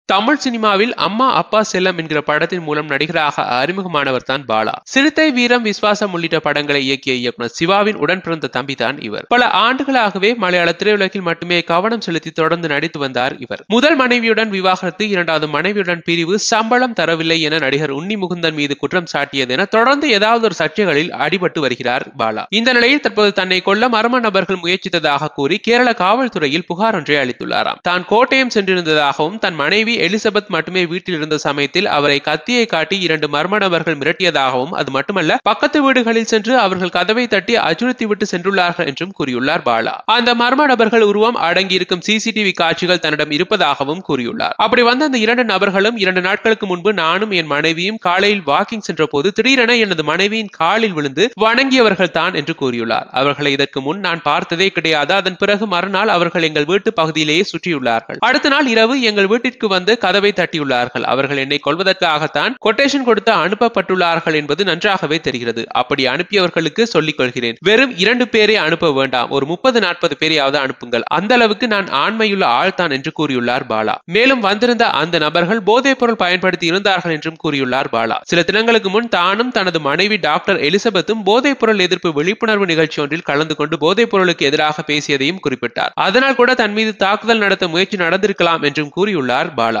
தமிழ் சினிமாவில் அம்மா அப்பா செல்லம் என்கிற படத்தின் மூலம் நடிகராக அறிமுகமானவர் தான் பாலா சிறுத்தை வீரம் விஸ்வாசம் உள்ளிட்ட படங்களை இயக்கிய இயக்குனர் சிவாவின் உடன் பிறந்த தம்பி தான் இவர் பல ஆண்டுகளாகவே மலையாள திரையுலகில் மட்டுமே கவனம் செலுத்தி தொடர்ந்து நடித்து வந்தார் இவர் முதல் மனைவியுடன் விவாகரத்து இரண்டாவது மனைவியுடன் பிரிவு சம்பளம் தரவில்லை என நடிகர் உன்னி முகுந்தன் மீது குற்றம் சாட்டியது என தொடர்ந்து ஏதாவது ஒரு சர்ச்சைகளில் அடிபட்டு வருகிறார் பாலா இந்த நிலையில் தற்போது தன்னை கொல்ல மர்ம நபர்கள் முயற்சித்ததாக கூறி கேரள காவல்துறையில் புகார் ஒன்றை அளித்துள்ளாராம் தான் கோட்டயம் சென்றிருந்ததாகவும் தன் மனைவி எலிசபெத் மட்டுமே வீட்டில் இருந்த சமயத்தில் அவரை கத்தியை காட்டி இரண்டு மர்ம நபர்கள் மிரட்டியதாகவும் அது மட்டுமல்ல பக்கத்து வீடுகளில் சென்று அவர்கள் கதவை தட்டி அச்சுறுத்தி விட்டு சென்றுள்ளார்கள் என்றும் கூறியுள்ளார் பாலா அந்த மர்ம நபர்கள் உருவம் அடங்கியிருக்கும் சிசிடிவி காட்சிகள் தன்னிடம் இருப்பதாகவும் கூறியுள்ளார் அப்படி வந்த அந்த இரண்டு நபர்களும் இரண்டு நாட்களுக்கு முன்பு நானும் என் மனைவியும் காலையில் வாக்கிங் சென்ற போது திடீரென எனது மனைவியின் காலில் விழுந்து வணங்கியவர்கள் தான் என்று கூறியுள்ளார் அவர்களை இதற்கு முன் நான் பார்த்ததே கிடையாது அதன் பிறகு மறுநாள் அவர்கள் எங்கள் வீட்டு பகுதியிலேயே சுற்றியுள்ளார்கள் அடுத்த நாள் இரவு எங்கள் வீட்டிற்கு வந்து கதவை தட்டியுள்ளார்கள் அவர்கள் என்னை கொள்வதற்காகத்தான் கொட்டேஷன் கொடுத்து அனுப்பப்பட்டுள்ளார்கள் என்பது நன்றாகவே தெரிகிறது அப்படி அனுப்பியவர்களுக்கு சொல்லிக் கொள்கிறேன் வெறும் இரண்டு பேரை அனுப்ப வேண்டாம் ஒரு முப்பது நாற்பது பேரையாவது அனுப்புங்கள் அந்த அளவுக்கு நான் ஆண்மையுள்ள ஆள் தான் என்று கூறியுள்ளார் பாலா மேலும் வந்திருந்த அந்த நபர்கள் போதைப் பொருள் பயன்படுத்தி இருந்தார்கள் என்றும் கூறியுள்ளார் பாலா சில தினங்களுக்கு முன் தானும் தனது மனைவி டாக்டர் எலிசபெத்தும் போதைப் பொருள் எதிர்ப்பு விழிப்புணர்வு நிகழ்ச்சி ஒன்றில் கலந்து கொண்டு போதைப் பொருளுக்கு எதிராக பேசியதையும் குறிப்பிட்டார் அதனால் கூட தன் மீது தாக்குதல் நடத்த முயற்சி நடந்திருக்கலாம் என்றும் கூறியுள்ளார் பாலா